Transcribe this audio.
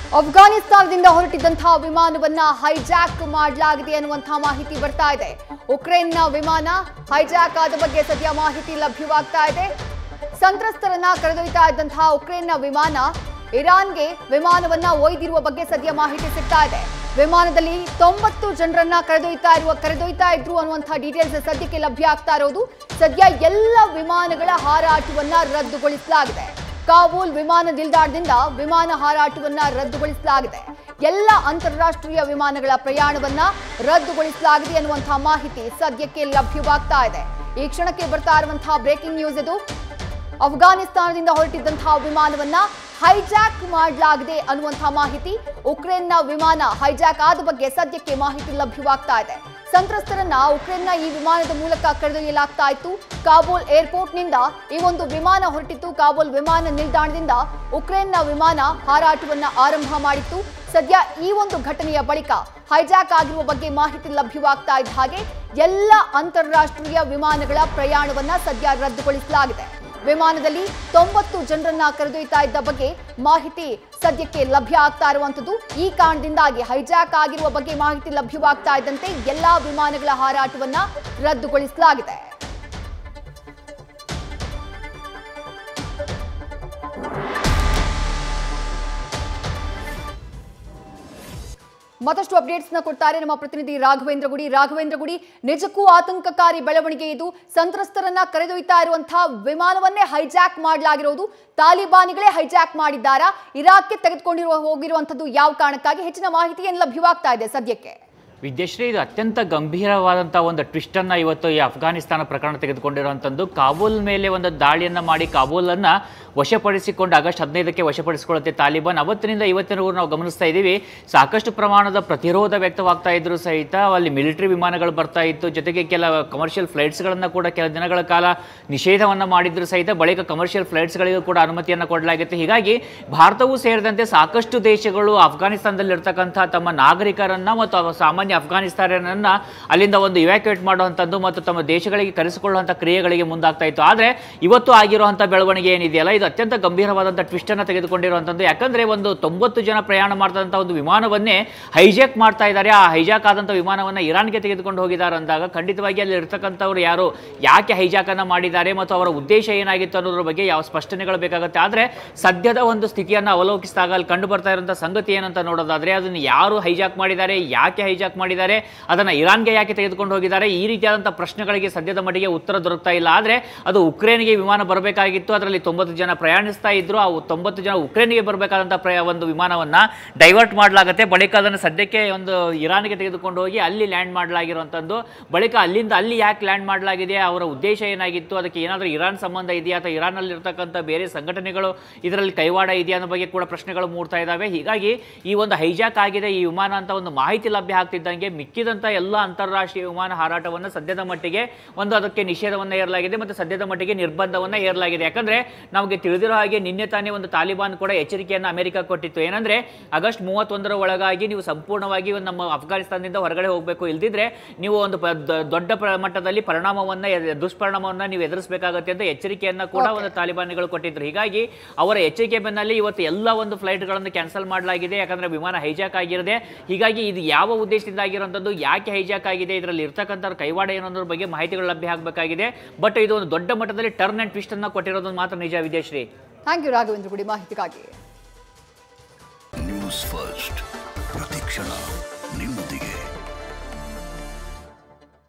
ಅಫ್ಘಾನಿಸ್ತಾನದಿಂದ ಹೊರಟಿದ್ದಂತಹ ವಿಮಾನವನ್ನ hijack ಮಾಡಲಾಗಿದೆ ಅನ್ನುವಂತಹ ಮಾಹಿತಿ ಬರ್ತಾ ಇದೆ ಉಕ್ರೇನ್ನ ವಿಮಾನ ಹೈಜಾಕ್ ಆದ ಬಗ್ಗೆ ಸದ್ಯ ಮಾಹಿತಿ ಲಭ್ಯವಾಗ್ತಾ ಇದೆ ಸಂತ್ರಸ್ತರನ್ನ ಕರೆದೊಯ್ತಾ ಇದ್ದಂತಹ ಉಕ್ರೇನ್ನ ವಿಮಾನ ಇರಾನ್ಗೆ ವಿಮಾನವನ್ನ ಒಯ್ದಿರುವ ಬಗ್ಗೆ ಸದ್ಯ ಮಾಹಿತಿ ಸಿಗ್ತಾ ಇದೆ ವಿಮಾನದಲ್ಲಿ ತೊಂಬತ್ತು ಜನರನ್ನ ಕರೆದೊಯ್ತಾ ಇರುವ ಕರೆದೊಯ್ತಾ ಇದ್ರು ಅನ್ನುವಂತಹ ಡೀಟೇಲ್ಸ್ ಸದ್ಯಕ್ಕೆ ಲಭ್ಯ ಆಗ್ತಾ ಇರೋದು ಸದ್ಯ ಎಲ್ಲ ವಿಮಾನಗಳ ಹಾರಾಟವನ್ನ ರದ್ದುಗೊಳಿಸಲಾಗಿದೆ ಕಾಬೂಲ್ ವಿಮಾನ ನಿಲ್ದಾಣದಿಂದ ವಿಮಾನ ಹಾರಾಟವನ್ನ ರದ್ದುಗೊಳಿಸಲಾಗಿದೆ ಎಲ್ಲ ಅಂತಾರಾಷ್ಟ್ರೀಯ ವಿಮಾನಗಳ ಪ್ರಯಾಣವನ್ನ ರದ್ದುಗೊಳಿಸಲಾಗಿದೆ ಅನ್ನುವಂತಹ ಮಾಹಿತಿ ಸದ್ಯಕ್ಕೆ ಲಭ್ಯವಾಗ್ತಾ ಇದೆ ಈ ಕ್ಷಣಕ್ಕೆ ಬರ್ತಾ ಇರುವಂತಹ ಬ್ರೇಕಿಂಗ್ ನ್ಯೂಸ್ ಇದು ಅಫ್ಘಾನಿಸ್ತಾನದಿಂದ ಹೊರಟಿದ್ದಂತಹ ವಿಮಾನವನ್ನ ಹೈಜಾಕ್ ಮಾಡಲಾಗಿದೆ ಅನ್ನುವಂತಹ ಮಾಹಿತಿ ಉಕ್ರೇನ್ನ ವಿಮಾನ ಹೈಜಾಕ್ ಆದ ಬಗ್ಗೆ ಸದ್ಯಕ್ಕೆ ಮಾಹಿತಿ ಲಭ್ಯವಾಗ್ತಾ ಇದೆ ಸಂತ್ರಸ್ತರನ್ನ ಉಕ್ರೇನ್ನ ಈ ವಿಮಾನದ ಮೂಲಕ ಕರೆದೊಯ್ಯಲಾಗ್ತಾ ಇತ್ತು ಕಾಬೂಲ್ ಏರ್ಪೋರ್ಟ್ನಿಂದ ಈ ಒಂದು ವಿಮಾನ ಹೊರಟಿತ್ತು ಕಾಬೂಲ್ ವಿಮಾನ ನಿಲ್ದಾಣದಿಂದ ಉಕ್ರೇನ್ನ ವಿಮಾನ ಹಾರಾಟವನ್ನ ಆರಂಭ ಮಾಡಿತ್ತು ಸದ್ಯ ಈ ಒಂದು ಘಟನೆಯ ಬಳಿಕ ಹೈಜಾಕ್ ಆಗಿರುವ ಬಗ್ಗೆ ಮಾಹಿತಿ ಲಭ್ಯವಾಗ್ತಾ ಇದ್ದ ಹಾಗೆ ಎಲ್ಲ ಅಂತಾರಾಷ್ಟ್ರೀಯ ವಿಮಾನಗಳ ಪ್ರಯಾಣವನ್ನ ಸದ್ಯ ರದ್ದುಗೊಳಿಸಲಾಗಿದೆ ವಿಮಾನದಲ್ಲಿ ತೊಂಬತ್ತು ಜನರನ್ನ ಕರೆದೊಯ್ತಾ ಇದ್ದ ಬಗ್ಗೆ ಮಾಹಿತಿ ಸದ್ಯಕ್ಕೆ ಲಭ್ಯ ಆಗ್ತಾ ಇರುವಂತದ್ದು ಈ ಕಾರಣದಿಂದಾಗಿ ಹೈಜಾಕ್ ಆಗಿರುವ ಬಗ್ಗೆ ಮಾಹಿತಿ ಲಭ್ಯವಾಗ್ತಾ ಇದ್ದಂತೆ ಎಲ್ಲಾ ವಿಮಾನಗಳ ಹಾರಾಟವನ್ನ ರದ್ದುಗೊಳಿಸಲಾಗಿದೆ ಮತ್ತಷ್ಟು ಅಪ್ಡೇಟ್ಸ್ ನ ಕೊಡ್ತಾರೆ ನಮ್ಮ ಪ್ರತಿನಿಧಿ ರಾಘವೇಂದ್ರ ಗುಡಿ ರಾಘವೇಂದ್ರ ಗುಡಿ ನಿಜಕ್ಕೂ ಆತಂಕಕಾರಿ ಬೆಳವಣಿಗೆ ಇದು ಸಂತ್ರಸ್ತರನ್ನ ಕರೆದೊಯ್ತಾ ಇರುವಂತಹ ವಿಮಾನವನ್ನೇ ಹೈಜಾಕ್ ಮಾಡಲಾಗಿರೋದು ತಾಲಿಬಾನಿಗಳೇ ಹೈಜಾಕ್ ಮಾಡಿದ್ದಾರಾ ಇರಾಕ್ಗೆ ತೆಗೆದುಕೊಂಡಿರುವ ಹೋಗಿರುವಂತದ್ದು ಯಾವ ಕಾರಣಕ್ಕಾಗಿ ಹೆಚ್ಚಿನ ಮಾಹಿತಿ ಏನು ಲಭ್ಯವಾಗ್ತಾ ಇದೆ ಸದ್ಯಕ್ಕೆ ವಿದ್ಯಶ್ರೀ ಇದು ಅತ್ಯಂತ ಗಂಭೀರವಾದಂಥ ಒಂದು ಟ್ವಿಸ್ಟನ್ನು ಇವತ್ತು ಈ ಅಫ್ಘಾನಿಸ್ತಾನ ಪ್ರಕರಣ ತೆಗೆದುಕೊಂಡಿರುವಂಥದ್ದು ಕಾಬೂಲ್ ಮೇಲೆ ಒಂದು ದಾಳಿಯನ್ನು ಮಾಡಿ ಕಾಬೂಲನ್ನು ವಶಪಡಿಸಿಕೊಂಡು ಆಗಸ್ಟ್ ಹದಿನೈದಕ್ಕೆ ವಶಪಡಿಸಿಕೊಳ್ಳುತ್ತೆ ತಾಲಿಬಾನ್ ಅವತ್ತಿನಿಂದ ಇವತ್ತಿನವರೆಗೂ ನಾವು ಗಮನಿಸ್ತಾ ಇದ್ದೀವಿ ಸಾಕಷ್ಟು ಪ್ರಮಾಣದ ಪ್ರತಿರೋಧ ವ್ಯಕ್ತವಾಗ್ತಾ ಇದ್ರು ಸಹಿತ ಅಲ್ಲಿ ಮಿಲಿಟರಿ ವಿಮಾನಗಳು ಬರ್ತಾ ಇತ್ತು ಜೊತೆಗೆ ಕೆಲ ಕಮರ್ಷಿಯಲ್ ಫ್ಲೈಟ್ಸ್ಗಳನ್ನು ಕೂಡ ಕೆಲ ದಿನಗಳ ಕಾಲ ನಿಷೇಧವನ್ನು ಮಾಡಿದ್ರು ಸಹಿತ ಬಳಿಕ ಕಮರ್ಷಿಯಲ್ ಫ್ಲೈಟ್ಸ್ಗಳಿಗೂ ಕೂಡ ಅನುಮತಿಯನ್ನು ಕೊಡಲಾಗಿತ್ತು ಹೀಗಾಗಿ ಭಾರತವೂ ಸೇರಿದಂತೆ ಸಾಕಷ್ಟು ದೇಶಗಳು ಅಫ್ಘಾನಿಸ್ತಾನದಲ್ಲಿರ್ತಕ್ಕಂಥ ತಮ್ಮ ನಾಗರಿಕರನ್ನ ಮತ್ತು ಅವ ಸಾಮಾನ್ಯ ಅಫ್ಘಾನಿಸ್ತಾನನ್ನ ಅಲ್ಲಿಂದ ಒಂದು ಇವ್ಯಾಕ್ಯುಯೇಟ್ ಮಾಡುವಂಥದ್ದು ಮತ್ತು ತಮ್ಮ ದೇಶಗಳಿಗೆ ಕರೆಸಿಕೊಳ್ಳುವಂಥ ಕ್ರಿಯೆಗಳಿಗೆ ಮುಂದಾಗ್ತಾ ಇತ್ತು ಆದರೆ ಇವತ್ತು ಆಗಿರುವಂಥ ಬೆಳವಣಿಗೆ ಏನಿದೆಯಲ್ಲ ಇದು ಅತ್ಯಂತ ಗಂಭೀರವಾದಂಥ ಟ್ವಿಸ್ಟನ್ನು ತೆಗೆದುಕೊಂಡಿರುವಂಥದ್ದು ಯಾಕಂದರೆ ಒಂದು ತೊಂಬತ್ತು ಜನ ಪ್ರಯಾಣ ಮಾಡ್ತಂಥ ಒಂದು ವಿಮಾನವನ್ನೇ ಹೈಜಾಕ್ ಮಾಡ್ತಾ ಇದ್ದಾರೆ ಆ ಹೈಜಾಕ್ ಆದಂಥ ವಿಮಾನವನ್ನು ಇರಾನ್ಗೆ ತೆಗೆದುಕೊಂಡು ಹೋಗಿದ್ದಾರೆ ಅಂದಾಗ ಖಂಡಿತವಾಗಿ ಅಲ್ಲಿ ಇರ್ತಕ್ಕಂಥವ್ರು ಯಾರು ಯಾಕೆ ಹೈಜಾಕನ್ನು ಮಾಡಿದ್ದಾರೆ ಮತ್ತು ಅವರ ಉದ್ದೇಶ ಏನಾಗಿತ್ತು ಅನ್ನೋದ್ರ ಬಗ್ಗೆ ಯಾವ ಸ್ಪಷ್ಟನೆಗಳು ಬೇಕಾಗುತ್ತೆ ಆದರೆ ಸದ್ಯದ ಒಂದು ಸ್ಥಿತಿಯನ್ನು ಅವಲೋಕಿಸಿದಾಗ ಅಲ್ಲಿ ಕಂಡು ಬರ್ತಾ ಇರುವಂಥ ಸಂಗತಿ ಏನಂತ ನೋಡೋದಾದ್ರೆ ಅದನ್ನು ಯಾರು ಹೈಜಾಕ್ ಮಾಡಿದ್ದಾರೆ ಯಾಕೆ ಹೈಜಾಕ್ ಮಾಡಿದ್ದಾರೆ ಅದನ್ನು ಇರಾನ್ಗೆ ಯಾಕೆ ತೆಗೆದುಕೊಂಡು ಹೋಗಿದ್ದಾರೆ ಈ ರೀತಿಯಾದಂಥ ಪ್ರಶ್ನೆಗಳಿಗೆ ಸದ್ಯದ ಮಟ್ಟಿಗೆ ಉತ್ತರ ದೊರಕ್ತಾ ಇಲ್ಲ ಆದರೆ ಅದು ಉಕ್ರೇನ್ಗೆ ವಿಮಾನ ಬರಬೇಕಾಗಿತ್ತು ಅದರಲ್ಲಿ ತೊಂಬತ್ತು ಜನ ಪ್ರಯಾಣಿಸ್ತಾ ಇದ್ರು ಆ ತೊಂಬತ್ತು ಜನ ಉಕ್ರೇನ್ಗೆ ಬರಬೇಕಾದಂಥ ಪ್ರಯ ಒಂದು ವಿಮಾನವನ್ನು ಡೈವರ್ಟ್ ಮಾಡಲಾಗುತ್ತೆ ಬಳಿಕ ಅದನ್ನು ಸದ್ಯಕ್ಕೆ ಒಂದು ಇರಾನ್ಗೆ ತೆಗೆದುಕೊಂಡು ಹೋಗಿ ಅಲ್ಲಿ ಲ್ಯಾಂಡ್ ಮಾಡಲಾಗಿರುವಂಥದ್ದು ಬಳಿಕ ಅಲ್ಲಿಂದ ಅಲ್ಲಿ ಯಾಕೆ ಲ್ಯಾಂಡ್ ಮಾಡಲಾಗಿದೆ ಅವರ ಉದ್ದೇಶ ಏನಾಗಿತ್ತು ಅದಕ್ಕೆ ಏನಾದರೂ ಇರಾನ್ ಸಂಬಂಧ ಇದೆಯಾ ಅಥವಾ ಇರಾನಲ್ಲಿ ಇರ್ತಕ್ಕಂಥ ಬೇರೆ ಸಂಘಟನೆಗಳು ಇದರಲ್ಲಿ ಕೈವಾಡ ಇದೆಯಾ ಅನ್ನೋ ಬಗ್ಗೆ ಕೂಡ ಪ್ರಶ್ನೆಗಳು ಮೂಡ್ತಾ ಇದ್ದಾವೆ ಹೀಗಾಗಿ ಈ ಒಂದು ಹೈಜಾಕ್ ಆಗಿದೆ ಈ ವಿಮಾನ ಅಂತ ಒಂದು ಮಾಹಿತಿ ಲಭ್ಯ ಆಗ್ತಿದ್ದಂಗೆ ಮಿಕ್ಕಿದಂಥ ಎಲ್ಲ ಅಂತಾರಾಷ್ಟ್ರೀಯ ವಿಮಾನ ಹಾರಾಟವನ್ನು ಸದ್ಯದ ಮಟ್ಟಿಗೆ ಒಂದು ಅದಕ್ಕೆ ನಿಷೇಧವನ್ನು ಹೇರಲಾಗಿದೆ ಮತ್ತು ಸದ್ಯದ ಮಟ್ಟಿಗೆ ನಿರ್ಬಂಧವನ್ನು ಹೇರಲಾಗಿದೆ ಯಾಕಂದ್ರೆ ನಮಗೆ ತಿಳಿದಿರೋ ಹಾಗೆ ನಿನ್ನೆ ತಾನೇ ಒಂದು ತಾಲಿಬಾನ್ ಕೂಡ ಎಚ್ಚರಿಕೆಯನ್ನು ಅಮೆರಿಕ ಕೊಟ್ಟಿತ್ತು ಏನಂದ್ರೆ ಆಗಸ್ಟ್ ಮೂವತ್ತೊಂದರ ಒಳಗಾಗಿ ನೀವು ಸಂಪೂರ್ಣವಾಗಿ ಒಂದು ನಮ್ಮ ಅಫ್ಘಾನಿಸ್ತಾನದಿಂದ ಹೊರಗಡೆ ಹೋಗಬೇಕು ಇಲ್ದಿದ್ರೆ ನೀವು ಒಂದು ಪ- ದ- ದೊಡ್ಡ ಪ್ರ- ಮಟ್ಟದಲ್ಲಿ ಪರಿಣಾಮವನ್ನ ಎ- ದುಷ್ಪರಿಣಾಮವನ್ನ ನೀವು ಎದುರಿಸಬೇಕಾಗುತ್ತೆ ಅಂತ ಎಚ್ಚರಿಕೆಯನ್ನ ಕೂಡ ಒಂದು ತಾಲಿಬಾನಿಗಳು ಕೊಟ್ಟಿದ್ರು ಹೀಗಾಗಿ ಅವರ ಎಚ್ಚರಿಕೆ ಬೆನ್ನಲ್ಲಿ ಇವತ್ತು ಎಲ್ಲ ಒಂದು ಫ್ಲೈಟ್ಗಳನ್ನು ಕ್ಯಾನ್ಸಲ್ ಮಾಡಲಾಗಿದೆ ಯಾಕಂದ್ರೆ ವಿಮಾನ ಹೈಜಾಕ್ ಆಗಿರದೆ ಹೀಗಾಗಿ ಇದು ಯಾವ ಉದ್ದೇಶದಿಂದ ಆಗಿರುವಂಥದ್ದು ಯಾಕೆ ಹೈಜಾಕ್ ಆಗಿದೆ ಇದರಲ್ಲಿ ಇರ್ತಕ್ಕಂಥ ಕೈವಾಡ ಏನು ಅನ್ನೋದ್ರ ಬಗ್ಗೆ ಮಾಹಿತಿಗಳು ಲಭ್ಯ ಆಗಬೇಕಾಗಿದೆ ಬಟ್ ಇದು ಒಂದು ದೊಡ್ಡ ಮಟ್ಟದಲ್ಲಿ ಟರ್ನ್ ಅಂಡ್ ಟ್ವಿಸ್ಟ್ ಅನ್ನ ಕೊಟ್ಟಿರೋದು ಮಾತ್ರ ನಿಜ ವಿದೇಶ್ರೀ ಥ್ಯಾಂಕ್ ಯು ರಾಘವೇಂದ್ರ ಗುಡಿ ಮಾಹಿತಿಗಾಗಿ ನ್ಯೂಸ್ ಫಸ್ಟ್ ಪ್ರತಿಕ್ಷಣ ನಿಮ್ಮೊಂದಿಗೆ